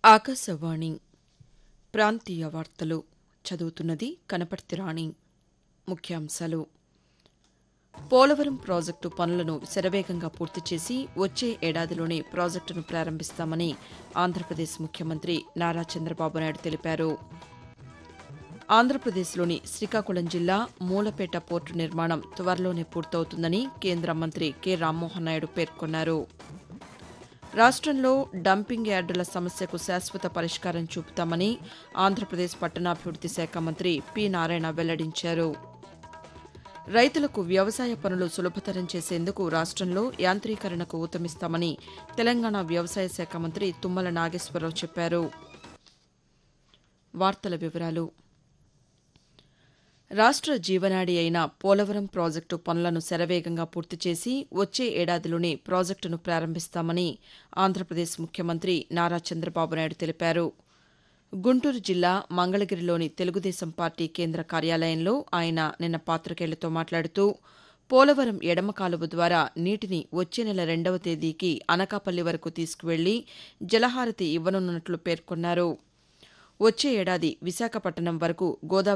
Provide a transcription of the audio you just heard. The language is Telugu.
ఆకాశవాణి ప్రాంతీయ వార్తలు చదువుతున్నది కనపర్తి రాణి ముఖ్యాంశాలు పోలవరం ప్రాజెక్టు పనులను శరవేగంగా పూర్తి చేసి వచ్చే ఏడాదిలోనే ప్రాజెక్టును ప్రారంభిస్తామని ఆంధ్రప్రదేశ్ ముఖ్యమంత్రి నారా చంద్రబాబు నాయుడు తెలిపారు ఆంధ్రప్రదేశ్లోని శ్రీకాకుళం జిల్లా మూలపేట పోర్టు నిర్మాణం త్వరలోనే పూర్తవుతుందని కేంద్ర మంత్రి కె రామ్మోహన్ నాయుడు పేర్కొన్నారు రాష్టంలో డంపింగ్ యార్డుల సమస్యకు శాశ్వత పరిష్కారం చూపుతామని ఆంధ్రప్రదేశ్ పట్టణాభివృద్ది శాఖ మంత్రి పి నారాయణ వెల్లడించారు రైతులకు వ్యవసాయ పనులు సులభతరం చేసేందుకు రాష్టంలో యాంత్రీకరణకు ఊతమిస్తామని తెలంగాణ వ్యవసాయ శాఖ మంత్రి తుమ్మల నాగేశ్వరరావు చెప్పారు వార్తల వివరాలు రాష్ట్ర జీవనాడి అయిన పోలవరం ప్రాజెక్టు పనులను శరవేగంగా పూర్తి చేసి వచ్చే ఏడాదిలోనే ప్రాజెక్టును ప్రారంభిస్తామని ఆంధ్రప్రదేశ్ ముఖ్యమంత్రి నారా చంద్రబాబు నాయుడు తెలిపారు గుంటూరు జిల్లా మంగళగిరిలోని తెలుగుదేశం పార్టీ కేంద్ర కార్యాలయంలో ఆయన నిన్న పాతికేయులతో మాట్లాడుతూ పోలవరం ఎడమ కాలువ ద్వారా నీటిని వచ్చే నెల రెండవ తేదీకి అనకాపల్లి వరకు తీసుకువెళ్లి జలహారతి ఇవ్వనున్నట్లు పేర్కొన్నారు వచ్చే ఏడాది విశాఖపట్నం వరకు గోదావరి